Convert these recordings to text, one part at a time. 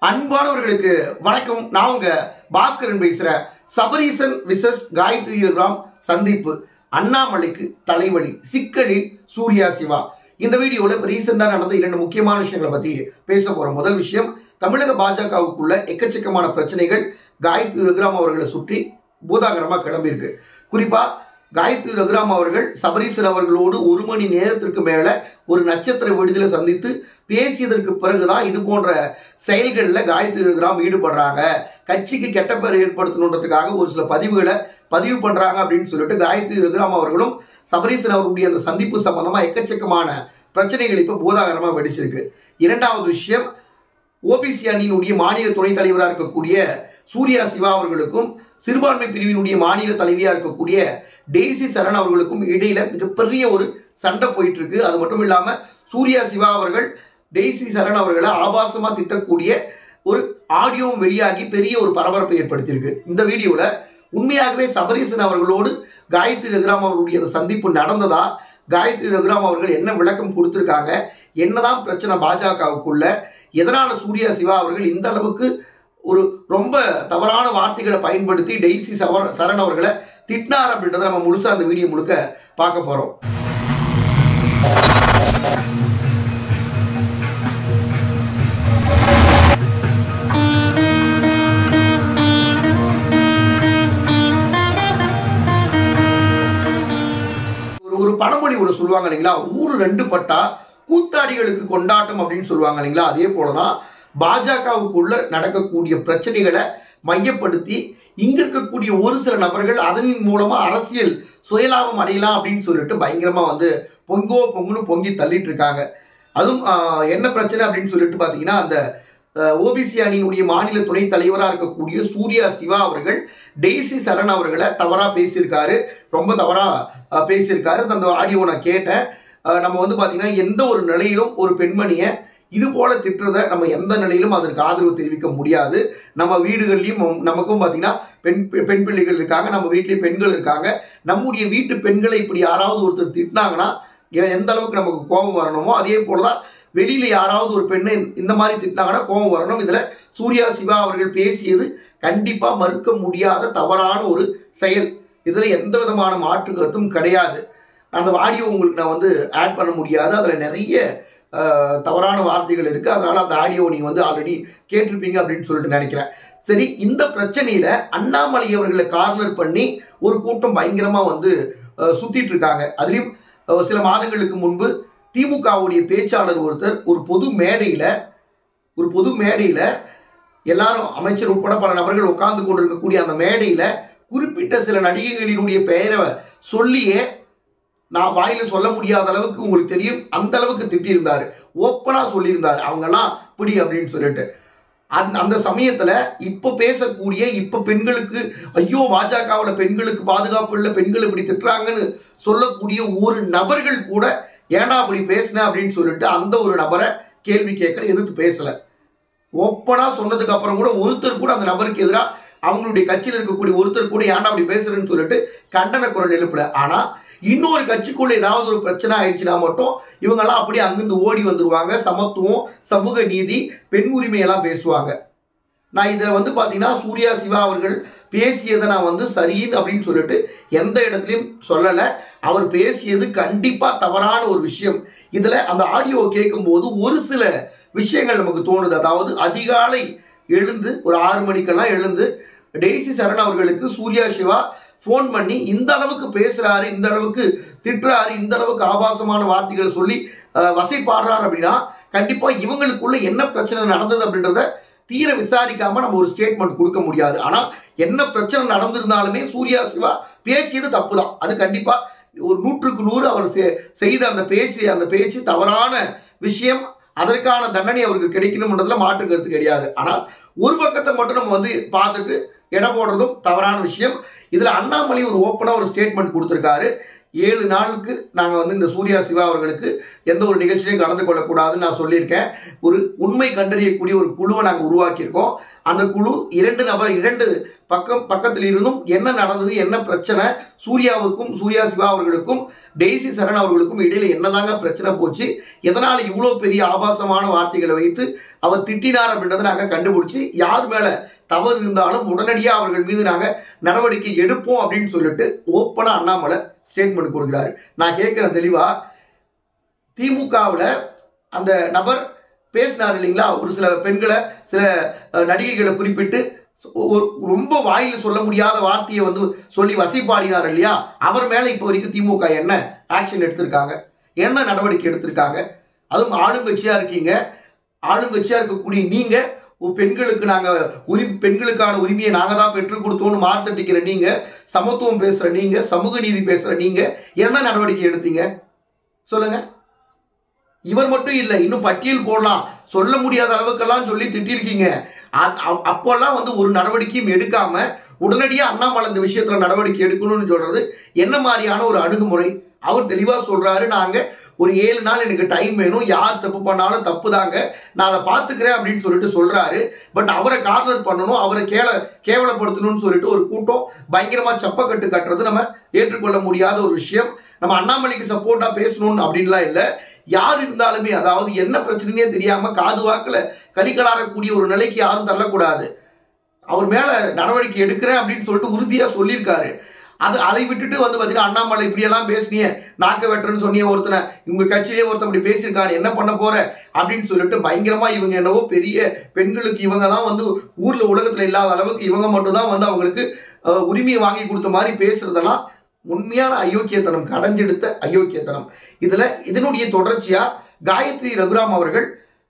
அன்பானவர்களுக்கு வணக்கம் நான் உங்க பாஸ்கரன் பேசுறேன் சபரீசன் விசஸ் காயத்ரி ராம் சந்திப்பு அண்ணாமலைக்கு தலைவலி சிக்கலில் சூர்யா சிவா இந்த வீடியோவில் இப்போ ரீசெண்டாக நடந்த இரண்டு முக்கியமான விஷயங்களை பற்றி பேச போகிறோம் முதல் விஷயம் தமிழக பாஜகவுக்குள்ள எக்கச்சக்கமான பிரச்சனைகள் காயத்ரி ரகுராம் அவர்களை சுற்றி பூதாகரமாக கிளம்பியிருக்கு குறிப்பாக காயத்ரி ரகுராம் அவர்கள் சபரீசன் அவர்களோடு ஒரு மணி நேரத்திற்கு மேலே ஒரு நட்சத்திர விடுதலை சந்தித்து பேசியதற்கு பிறகுதான் இது போன்ற செயல்களில் காயத்ரி ரகுராம் ஈடுபடுறாங்க கட்சிக்கு கெட்ட பேர் ஏற்படுத்தணுன்றதுக்காக ஒரு சில பதிவுகளை பதிவு பண்ணுறாங்க அப்படின்னு சொல்லிட்டு காயத்ரி ரகுராம் அவர்களும் சபரீசன் அவர்களுடைய அந்த சந்திப்பு சம்பந்தமாக எக்கச்சக்கமான பிரச்சனைகள் இப்போ பூதாகரமாக வெடிச்சிருக்கு இரண்டாவது விஷயம் ஓபிசி அணியினுடைய மாநில துணைத் தலைவராக இருக்கக்கூடிய சூர்யா சிவா அவர்களுக்கும் சிறுபான்மை பிரிவினுடைய மாநில தலைவியாக இருக்கக்கூடிய டெய்சி சரண் அவர்களுக்கும் இடையில மிகப்பெரிய ஒரு சண்டை போயிட்டு இருக்கு அது மட்டும் இல்லாமல் சூர்யா சிவா அவர்கள் டெய்சி சரண் அவர்களை ஆபாசமாக திட்டக்கூடிய ஒரு ஆடியோவும் வெளியாகி பெரிய ஒரு பரபரப்பை ஏற்படுத்தியிருக்கு இந்த வீடியோவில் உண்மையாகவே சபரீசன் அவர்களோடு காயத்ரி ரகுராம் அவர்களுடைய அந்த சந்திப்பு நடந்ததா காயத்ரி ரகுராம் அவர்கள் என்ன விளக்கம் கொடுத்துருக்காங்க என்னதான் பிரச்சனை பாஜகவுக்குள்ள எதனால சூர்யா சிவா அவர்கள் இந்த அளவுக்கு ஒரு ரொம்ப தவறான வார்த்தைகளை பயன்படுத்தி டெய்சி சவர சரண் அவர்களை திட்டினார் அப்படின்றத நம்ம முழுசா அந்த வீடியோ முழுக்க பார்க்க போறோம் ஒரு ஒரு பழமொழி ஒன்று சொல்லுவாங்க இல்லைங்களா ஊர் ரெண்டு பட்டா கூத்தாடிகளுக்கு கொண்டாட்டம் அப்படின்னு சொல்லுவாங்க இல்லைங்களா அதே போலதான் பாஜகவுக்குள்ள நடக்கக்கூடிய பிரச்சனைகளை மையப்படுத்தி இங்க இருக்கக்கூடிய ஒரு சில நபர்கள் அதன் மூலமா அரசியல் சுயலாபம் அடையலாம் அப்படின்னு சொல்லிட்டு பயங்கரமா வந்து பொங்கோ பொங்குன்னு பொங்கி தள்ளிட்டு இருக்காங்க அதுவும் ஆஹ், என்ன பிரச்சனை அப்படின்னு சொல்லிட்டு பாத்தீங்கன்னா அந்த ஓபிசி அணியினுடைய மாநில துணைத் தலைவராக இருக்கக்கூடிய சூர்யா சிவா அவர்கள் டெய்சி சரண் அவர்களை தவறா பேசியிருக்காரு ரொம்ப தவறா அஹ், பேசியிருக்காரு அந்த ஆடியோ நான் கேட்டேன் அஹ், நம்ம வந்து பார்த்தீங்கன்னா எந்த ஒரு நிலையிலும் ஒரு பெண்மணியை இது போல திட்டுறத நம்ம எந்த நிலையிலும் அதற்கு ஆதரவு தெரிவிக்க முடியாது நம்ம வீடுகள்லையும் நம்- நமக்கும் பார்த்தீங்கன்னா பெண் பெ- பெண் பிள்ளைகள் இருக்காங்க நம்ம வீட்லேயும் பெண்கள் இருக்காங்க நம்முடைய வீட்டு பெண்களை இப்படி யாராவது ஒருத்தர் திட்டினாங்கன்னா எ- எந்த அளவுக்கு நமக்கு கோபம் வரணுமோ அதே போல தான் வெளியில யாராவது ஒரு பெண்ணை இந்த மாதிரி திட்டினாங்கன்னா கோபம் வரணும் இதுல சூர்யா சிவா அவர்கள் பேசியது கண்டிப்பா மறுக்க முடியாத தவறான ஒரு செயல் இதுல எந்த விதமான மாற்று கருத்தும் கிடையாது அந்த ஆடியோ உங்களுக்கு நான் வந்து ஆட் பண்ண முடியாது அதுல நிறைய அஹ், தவறான வார்த்தைகள் இருக்கு அதனால அந்த ஆடியோ நீங்க வந்து ஆல்ரெடி கேட்டிருப்பீங்க அப்படின்னு சொல்லிட்டு நினைக்கிறேன் சரி இந்த பிரச்சனையில அண்ணாமலை அவர்களை கார்னர் பண்ணி ஒரு கூட்டம் பயங்கரமா வந்து அஹ், சுத்திட்டு இருக்காங்க அதுலயும் அஹ், சில மாதங்களுக்கு முன்பு திமுகவுடைய பேச்சாளர் ஒருத்தர் ஒரு பொது மேடையில ஒரு பொது மேடையில எல்லாரும் அமைச்சர் உட்பட பல நபர்கள் உட்கார்ந்து கொண்டிருக்கக்கூடிய அந்த மேடையில குறிப்பிட்ட சில நடிகைகளினுடைய பெயரை சொல்லியே நான் வாயில சொல்ல முடியாத அளவுக்கு உங்களுக்கு தெரியும் அந்த அளவுக்கு திட்டியிருந்தாரு ஓப்பனா சொல்லியிருந்தாரு அவங்கெல்லாம் இப்படி அப்படின்னு சொல்லிட்டு அந்த அந்த சமயத்துல இப்ப பேசக்கூடிய இப்ப பெண்களுக்கு ஐயோ பாஜகவுல பெண்களுக்கு பாதுகாப்பு இல்லை பெண்கள் இப்படி திட்டுறாங்கன்னு சொல்லக்கூடிய ஒரு நபர்கள் கூட ஏன்டா அப்படி பேசின அப்படின்னு சொல்லிட்டு அந்த ஒரு நபரை கேள்வி கேட்கல எதிர்த்து பேசல ஓப்பனா சொன்னதுக்கு அப்புறம் கூட ஒருத்தர் கூட அந்த நபருக்கு எதிராக அவங்களுடைய கட்சியில் இருக்கக்கூடிய ஒருத்தர் கூட ஏன்டா அப்படி பேசுறேன்னு சொல்லிட்டு கண்டன குரல் எழுப்பல ஆனா இன்னொரு கட்சிக்குள்ள ஏதாவது ஒரு பிரச்சனை ஆயிடுச்சுன்னா மட்டும் இவங்கெல்லாம் அப்படியே அங்கிருந்து ஓடி வந்துருவாங்க சமத்துவம் சமூக நீதி பெண் உரிமையெல்லாம் பேசுவாங்க நான் இதில் வந்து பார்த்தீங்கன்னா சூர்யா சிவா அவர்கள் பேசியதை நான் வந்து சரின்னு அப்படின்னு சொல்லிட்டு எந்த இடத்துலையும் சொல்லலை அவர் பேசியது கண்டிப்பாக தவறான ஒரு விஷயம் இதில் அந்த ஆடியோ கேட்கும்போது ஒரு சில விஷயங்கள் நமக்கு தோணுது அதாவது அதிகாலை எழுந்து ஒரு ஆறு மணிக்கெல்லாம் எழுந்து டெய்சி சரண் அவர்களுக்கு சூர்யா சிவா ஃபோன் பண்ணி இந்த அளவுக்கு பேசுறாரு இந்த அளவுக்கு திட்டுறாரு இந்த அளவுக்கு ஆபாசமான வார்த்தைகளை சொல்லி அஹ், வசைப்பாடுறாரு அப்படின்னா கண்டிப்பா இவங்களுக்குள்ள என்ன பிரச்சனை நடந்தது அப்படின்றத தீர விசாரிக்காம நம்ம ஒரு ஸ்டேட்மெண்ட் கொடுக்க முடியாது ஆனா என்ன பிரச்சனை நடந்திருந்தாலுமே சூர்யா சிவா பேசியது தப்பு தான் அது கண்டிப்பா ஒரு நூற்றுக்கு நூறு அவர் செ- செய்த அந்த பேசிய அந்த பேச்சு தவறான விஷயம் அதற்கான தண்டனை அவருக்கு கிடைக்கணும்ன்றதுல மாற்று கருத்து கிடையாது ஆனா ஒரு பக்கத்தை மட்டும் நம்ம வந்து பார்த்துட்டு எடை போடுறதும் தவறான விஷயம் இதுல அண்ணாமலை ஒரு ஓப்பனா ஒரு ஸ்டேட்மெண்ட் கொடுத்திருக்காரு ஏழு நாளுக்கு நாங்கள் வந்து இந்த சூர்யா சிவா அவர்களுக்கு எந்த ஒரு நிகழ்ச்சியிலையும் கலந்து கொள்ளக்கூடாதுன்னு நான் சொல்லியிருக்கேன் ஒரு உண்மை கண்டறியக்கூடிய ஒரு குழுவை நாங்கள் உருவாக்கியிருக்கோம் அந்த குழு இரண்டு நபர் இரண்டு பக்கம் பக்கத்தில் இருந்தும் என்ன நடந்தது என்ன பிரச்சனை சூர்யாவுக்கும் சூர்யா சிவா அவர்களுக்கும் டெய்ஸி சரண் அவர்களுக்கும் இடையில என்னதாங்க பிரச்சனை போச்சு எதனால் இவ்வளோ பெரிய ஆபாசமான வார்த்தைகளை வைத்து அவர் திட்டினார் அப்படின்றத நாங்கள் கண்டுபிடிச்சி யார் மேலே தவறு இருந்தாலும் உடனடியாக அவர்கள் மீது நாங்கள் நடவடிக்கை எடுப்போம் அப்படின்னு சொல்லிட்டு ஓப்பனாக அண்ணாமலை ஸ்டேட்மெண்ட் கொடுக்குறாரு நான் கேட்குறேன் தெளிவாக திமுகவில் அந்த நபர் பேசினார் இல்லைங்களா ஒரு சில பெண்களை சில அஹ், நடிகைகளை குறிப்பிட்டு ஒரு ரொம்ப வாயில் சொல்ல முடியாத வார்த்தையை வந்து சொல்லி வசைப்பாடினார் இல்லையா அவர் மேலே இப்போ வரைக்கும் திமுக என்ன ஆக்ஷன் எடுத்திருக்காங்க என்ன நடவடிக்கை எடுத்திருக்காங்க அதுவும் ஆளுங்கட்சியாக இருக்கீங்க ஆளுங்கட்சியாக இருக்கக்கூடிய நீங்கள் பெண்களுக்கு நாங்கள் உரி பெண்களுக்கான உரிமையை நாங்கள் தான் பெற்றுக் கொடுத்தோம்னு மார்த்தட்டிக்கிற நீங்கள் சமத்துவம் பேசுகிற நீங்கள் சமூக நீதி பேசுகிற நீங்கள் என்ன நடவடிக்கை எடுத்தீங்க சொல்லுங்க இவர் மட்டும் இல்லை இன்னும் பட்டியல் போடலாம் சொல்ல முடியாத அளவுக்கெல்லாம் சொல்லி திட்டிருக்கீங்க அ- அ- அப்போல்லாம் வந்து ஒரு நடவடிக்கையும் எடுக்காம உடனடியாக அண்ணாமலை இந்த விஷயத்துல நடவடிக்கை எடுக்கணும்னு சொல்றது என்ன மாதிரியான ஒரு அணுகுமுறை அவர் தெளிவா சொல்றாரு நாங்க ஒரு ஏழு நாள் எனக்கு டைம் வேணும் யார் தப்பு பண்ணாலும் தப்பு தாங்க நான் அதை பார்த்துக்கிறேன் அப்படின்னு சொல்லிட்டு சொல்றாரு பட் அவரை கார்னர் பண்ணணும் அவரை கேவ கேவலப்படுத்தணும்னு சொல்லிட்டு ஒரு கூட்டம் பயங்கரமா சப்பக்கட்டு கட்டுறது நம்ம ஏற்றுக்கொள்ள முடியாத ஒரு விஷயம் நம்ம அண்ணாமலைக்கு சப்போர்ட்டா பேசணும்னு அப்படின்லாம் இல்லை யார் இருந்தாலுமே அதாவது என்ன பிரச்சனைனே தெரியாம காது வாக்குல கலிக்கலாறக்கூடிய ஒரு நிலைக்கு யாரும் தள்ளக்கூடாது அவர் மேல நடவடிக்கை எடுக்கிறேன் அப்படின்னு சொல்லிட்டு உறுதியா சொல்லியிருக்காரு அது அதை விட்டுட்டு வந்து பார்த்தீங்கன்னா அண்ணாமலை இப்படியெல்லாம் பேசுனியே நாக்க வெட்டுறன்னு சொன்னிய ஒருத்தனை உங்க கட்சியிலே ஒருத்தன் இப்படி பேசியிருக்கான் என்ன பண்ண போற அப்படின்னு சொல்லிட்டு பயங்கரமா இவங்க என்னவோ பெரிய பெண்களுக்கு இவங்க தான் வந்து ஊர்ல உலகத்துல இல்லாத அளவுக்கு இவங்க மட்டும்தான் வந்து அவங்களுக்கு அஹ், உரிமையை வாங்கி கொடுத்த மாதிரி பேசுறதெல்லாம் உண்மையான அயோக்கியத்தனம் கடைஞ்செடுத்த அயோக்கியத்தனம் இதுல இதனுடைய தொடர்ச்சியா காயத்ரி ரகுராம் அவர்கள்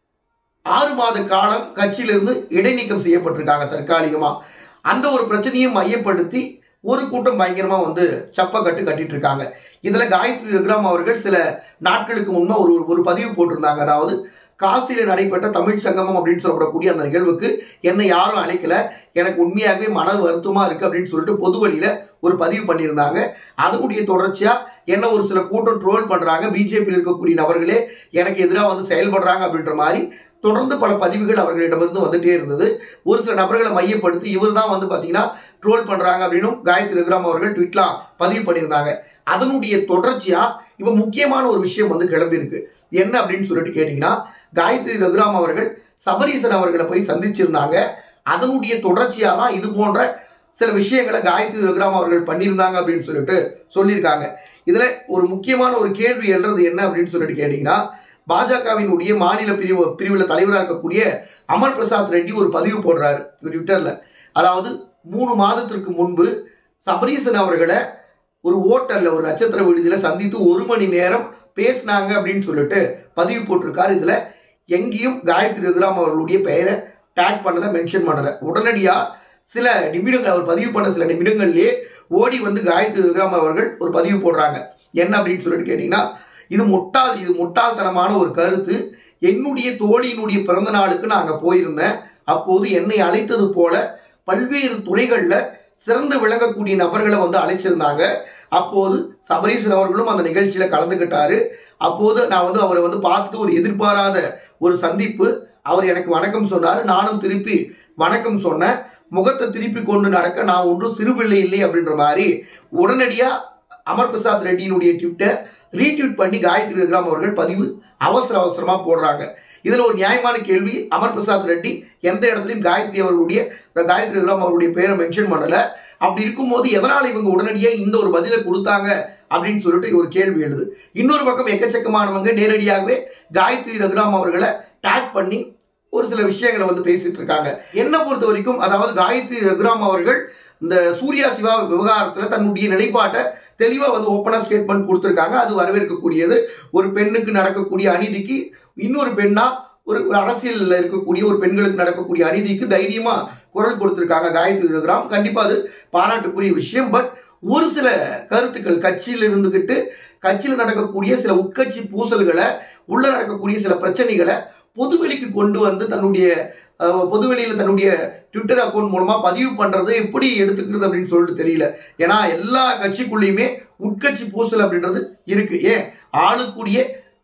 ஆறு மாத காலம் கட்சியிலிருந்து இடைநீக்கம் செய்யப்பட்டிருக்காங்க தற்காலிகமா அந்த ஒரு பிரச்சனையும் மையப்படுத்தி ஒரு கூட்டம் பயங்கரமா வந்து சப்பக்கட்டு கட்டிட்டு இருக்காங்க இதுல காயத்ரி ரகுராம் அவர்கள் சில நாட்களுக்கு முன்னே ஒரு ஒரு பதிவு போட்டிருந்தாங்க அதாவது காசியில் நடைபெற்ற தமிழ் சங்கமம் அப்படின்னு சொல்லப்படக்கூடிய அந்த நிகழ்வுக்கு என்னை யாரும் அழைக்கல எனக்கு உண்மையாகவே மன வருத்தமா இருக்கு அப்படின்னு சொல்லிட்டு பொது வழியில ஒரு பதிவு பண்ணியிருந்தாங்க அதனுடைய தொடர்ச்சியா என்ன ஒரு சில கூட்டம் ட்ரோல் பண்றாங்க பிஜேபியில் இருக்கக்கூடிய நபர்களே எனக்கு எதிராக வந்து செயல்படுறாங்க அப்படின்ற மாதிரி தொடர்ந்து பல பதிவுகள் அவர்களிடமிருந்து வந்துட்டே இருந்தது ஒரு சில நபர்களை மையப்படுத்தி இவர் தான் வந்து பார்த்தீங்கன்னா ட்ரோல் பண்றாங்க அப்படின்னும் காயத்ரி ரகுராம் அவர்கள் ட்விட்லாம் பதிவு பண்ணியிருந்தாங்க அதனுடைய தொடர்ச்சியா இப்போ முக்கியமான ஒரு விஷயம் வந்து கிளம்பியிருக்கு என்ன அப்படின்னு சொல்லிட்டு கேட்டிங்கன்னா காயத்ரி ரகுராம் அவர்கள் சபரீசன் அவர்களை போய் சந்திச்சிருந்தாங்க அதனுடைய தொடர்ச்சியாக தான் இது போன்ற சில விஷயங்களை காயத்ரி ரகுராம் அவர்கள் பண்ணியிருந்தாங்க அப்படின்னு சொல்லிட்டு சொல்லியிருக்காங்க இதில் ஒரு முக்கியமான ஒரு கேள்வி எழுறது என்ன அப்படின்னு சொல்லிட்டு கேட்டிங்கன்னா பாஜகவினுடைய மாநில பிரிவு பிரிவில் தலைவராக இருக்கக்கூடிய அமர் பிரசாத் ரெட்டி ஒரு பதிவு போடுறாரு ட்விட்டரில் அதாவது மூணு மாதத்திற்கு முன்பு சபரீசன் அவர்களை ஒரு ஹோட்டலில் ஒரு நட்சத்திர விடுதியில் சந்தித்து ஒரு மணி நேரம் பேசினாங்க அப்படின்னு சொல்லிட்டு பதிவு போட்டிருக்காரு இதில் எங்கேயும் காயத்ரி ரகுராம் அவர்களுடைய பெயரை டேக் பண்ணலை மென்ஷன் பண்ணலை உடனடியாக சில நிமிடங்கள் அவர் பதிவு பண்ண சில நிமிடங்கள்லேயே ஓடி வந்து காயத்ரி ரகுராம் அவர்கள் ஒரு பதிவு போடுறாங்க என்ன அப்படின்னு சொல்லிட்டு கேட்டிங்கன்னா இது முட்டாள் இது முட்டாள்தனமான ஒரு கருத்து என்னுடைய தோழியினுடைய பிறந்த நாளுக்கு நான் அங்கே போயிருந்தேன் அப்போது என்னை அழைத்தது போல பல்வேறு துறைகளில் சிறந்து விளங்கக்கூடிய நபர்களை வந்து அழைச்சிருந்தாங்க அப்போது சபரீசன் அவர்களும் அந்த நிகழ்ச்சியில் கலந்துக்கிட்டாரு அப்போது நான் வந்து அவரை வந்து பார்த்துட்டு ஒரு எதிர்பாராத ஒரு சந்திப்பு அவர் எனக்கு வணக்கம் சொன்னார் நானும் திருப்பி வணக்கம் சொன்னேன் முகத்தை திருப்பி கொண்டு நடக்க நான் ஒன்றும் சிறுபிள்ளை இல்லை அப்படின்ற மாதிரி உடனடியாக அமர் பிரசாத் ரெட்டியினுடைய ட்விட்டை ரீட்வீட் பண்ணி காயத்ரி ரகுராம் அவர்கள் பதிவு அவசர அவசரமாக போடுறாங்க இதில் ஒரு நியாயமான கேள்வி அமர் பிரசாத் ரெட்டி எந்த இடத்துலையும் காயத்ரி அவர்களுடைய காயத்ரி ரகுராம் அவருடைய பேரை மென்ஷன் பண்ணலை அப்படி இருக்கும்போது எதனால் இவங்க உடனடியாக இந்த ஒரு பதிலை கொடுத்தாங்க அப்படின்னு சொல்லிட்டு ஒரு கேள்வி எழுது இன்னொரு பக்கம் எக்கச்சக்கமானவங்க நேரடியாகவே காயத்ரி ரகுராம் அவர்களை டேக் பண்ணி ஒரு சில விஷயங்களை வந்து பேசிட்டு இருக்காங்க என்ன பொறுத்த வரைக்கும் அதாவது காயத்ரி ரகுராம் அவர்கள் இந்த சூர்யா சிவா விவகாரத்தில் தன்னுடைய நிலைப்பாட்டை தெளிவாக வந்து ஓப்பனாக ஸ்டேட்மெண்ட் கொடுத்துருக்காங்க அது வரவேற்கக்கூடியது ஒரு பெண்ணுக்கு நடக்கக்கூடிய அநீதிக்கு இன்னொரு பெண்ணா ஒரு ஒரு அரசியலில் இருக்கக்கூடிய ஒரு பெண்களுக்கு நடக்கக்கூடிய அநீதிக்கு தைரியமாக குரல் கொடுத்துருக்காங்க காயத்ரி ரகுராம் கண்டிப்பாக அது பாராட்டுக்குரிய விஷயம் பட் ஒரு சில கருத்துக்கள் கட்சியில் இருந்துக்கிட்டு கட்சியில் நடக்கக்கூடிய சில உட்கட்சி பூசல்களை உள்ள நடக்கக்கூடிய சில பிரச்சனைகளை பொதுவெளிக்கு கொண்டு வந்து தன்னுடைய அஹ், பொதுவெளியில் தன்னுடைய ட்விட்டர் அக்கௌண்ட் மூலமா பதிவு பண்றது எப்படி எடுத்துக்கிறது அப்படின்னு சொல்லிட்டு தெரியல ஏன்னா எல்லா கட்சிக்குள்ளேயுமே உட்கட்சி பூசல் அப்படின்றது இருக்கு ஏன் ஆளுக்கூடிய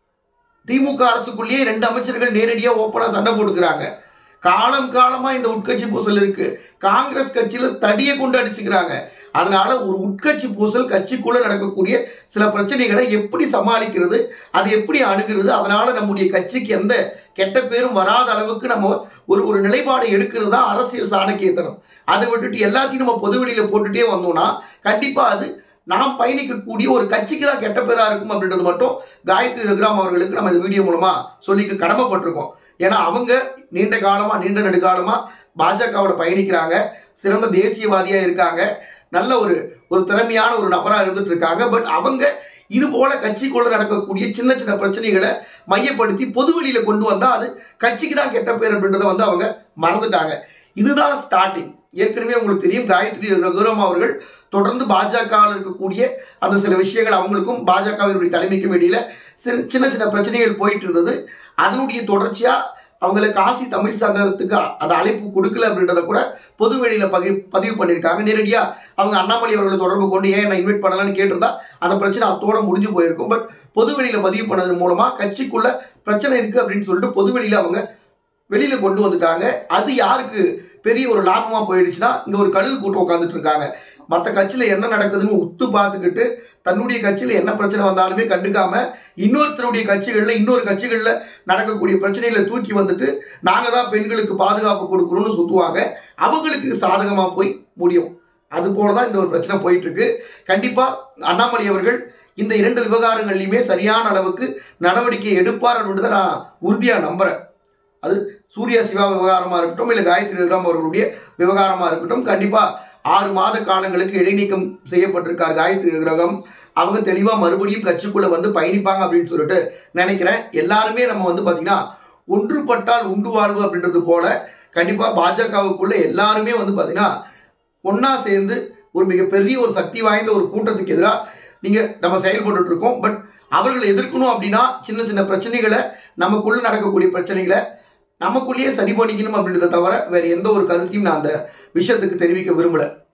திமுக அரசுக்குள்ளேயே ரெண்டு அமைச்சர்கள் நேரடியா ஓப்பனா சண்டை போட்டுக்கிறாங்க காலம் காலமா இந்த உட்கட்சி பூசல் இருக்கு காங்கிரஸ் கட்சியில தடியை கொண்டு அடிச்சுக்கிறாங்க அதனால ஒரு உட்கட்சி பூசல் கட்சிக்குள்ள நடக்கக்கூடிய சில பிரச்சனைகளை எப்படி சமாளிக்கிறது அதை எப்படி அணுகிறது அதனால நம்முடைய கட்சிக்கு எந்த கெட்ட பேரும் வராத அளவுக்கு நம்ம ஒரு ஒரு நிலைப்பாடை எடுக்கிறது தான் அரசியல் சாணக்கியத்தனம் அதை விட்டுட்டு எல்லாத்தையும் நம்ம பொதுவெளியில போட்டுட்டே வந்தோம்னா கண்டிப்பா அது நாம் பயணிக்கக்கூடிய ஒரு கட்சிக்கு தான் கெட்ட பேரா இருக்கும் அப்படின்றது மட்டும் காயத்ரி ரகுராம் அவர்களுக்கு நம்ம இந்த வீடியோ மூலமா சொல்லிக்க கடமைப்பட்டிருக்கோம் ஏன்னா அவங்க நீண்ட காலமா நீண்ட நெடுகாலமா பாஜகவில் பயணிக்கிறாங்க சிறந்த தேசியவாதியா இருக்காங்க நல்ல ஒரு ஒரு திறமையான ஒரு நபரா இருந்துட்டு இருக்காங்க பட் அவங்க இது போல கட்சிக்குள்ள நடக்கக்கூடிய சின்ன சின்ன பிரச்சனைகளை மையப்படுத்தி பொது வெளியில கொண்டு வந்தா அது கட்சிக்கு தான் கெட்ட பேர் அப்படின்றத வந்து அவங்க மறந்துட்டாங்க இதுதான் ஸ்டார்டிங் ஏற்கனவே உங்களுக்கு தெரியும் காயத்ரி ரகுராம் அவர்கள் தொடர்ந்து பாஜகவில் இருக்கக்கூடிய அந்த சில விஷயங்கள் அவங்களுக்கும் பாஜகவினுடைய தலைமைக்கும் இடையில சின்ன சின்ன சின்ன பிரச்சனைகள் போயிட்டு இருந்தது அதனுடைய தொடர்ச்சியா அவங்களை காசி தமிழ் சங்கத்துக்கு அந்த அழைப்பு கொடுக்கல அப்படின்றத கூட பொது வெளியில பதிவு பதிவு பண்ணியிருக்காங்க நேரடியா அவங்க அண்ணாமலை அவர்களை தொடர்பு கொண்டு ஏன் நான் இன்வைட் பண்ணலன்னு கேட்டிருந்தா அந்த பிரச்சனை அத்தோட முடிஞ்சு போயிருக்கும் பட் பொது வெளியில பதிவு பண்ணது மூலமா கட்சிக்குள்ள பிரச்சனை இருக்கு அப்படின்னு சொல்லிட்டு பொது வெளியில அவங்க வெளியில கொண்டு வந்துட்டாங்க அது யாருக்கு பெரிய ஒரு லாபமா போயிடுச்சுன்னா இங்க ஒரு கழுகு கூட்டம் உட்காந்துட்டு இருக்காங்க மற்ற கட்சியில என்ன நடக்குதுன்னு உத்து பார்த்துக்கிட்டு தன்னுடைய கட்சியில என்ன பிரச்சனை வந்தாலுமே கண்டுக்காம இன்னொருத்தருடைய கட்சிகள்ல இன்னொரு கட்சிகள்ல நடக்கக்கூடிய பிரச்சனைகளை தூக்கி வந்துட்டு நாங்க தான் பெண்களுக்கு பாதுகாப்பு கொடுக்குறோம்னு சுத்துவாங்க அவங்களுக்கு சாதகமா போய் முடியும் அது போலதான் இந்த ஒரு பிரச்சனை போயிட்டு இருக்கு கண்டிப்பா அண்ணாமலை அவர்கள் இந்த இரண்டு விவகாரங்கள்லையுமே சரியான அளவுக்கு நடவடிக்கை எடுப்பார் அப்படின்றத நான் உறுதியா நம்புறேன் அது சூர்யா சிவா விவகாரமா இருக்கட்டும் இல்லை காயத்ரி ரகுராம் அவர்களுடைய விவகாரமா இருக்கட்டும் கண்டிப்பா ஆறு மாத காலங்களுக்கு இடைநீக்கம் செய்யப்பட்டிருக்கார் காயத்ரி ரகுராம் அவங்க தெளிவா மறுபடியும் கட்சிக்குள்ள வந்து பயணிப்பாங்க அப்படின்னு சொல்லிட்டு நினைக்கிறேன் எல்லாருமே நம்ம வந்து பாத்தீங்கன்னா ஒன்றுபட்டால் உண்டு வாழ்வு அப்படின்றது போல கண்டிப்பா பாஜகவுக்குள்ள எல்லாருமே வந்து பாத்தீங்கன்னா ஒண்ணா சேர்ந்து ஒரு மிகப்பெரிய ஒரு சக்தி வாய்ந்த ஒரு கூட்டத்துக்கு எதிராக நீங்க நம்ம செயல்பட்டு இருக்கோம் பட் அவர்களை எதிர்க்கணும் அப்படின்னா சின்ன சின்ன பிரச்சனைகளை நமக்குள்ள நடக்கக்கூடிய பிரச்சனைகளை நமக்குள்ளேயே சரி பண்ணிக்கணும் அப்படின்றத தவிர வேற எந்த ஒரு கருத்தையும் நான் அந்த விஷயத்துக்கு தெரிவிக்க விரும்பல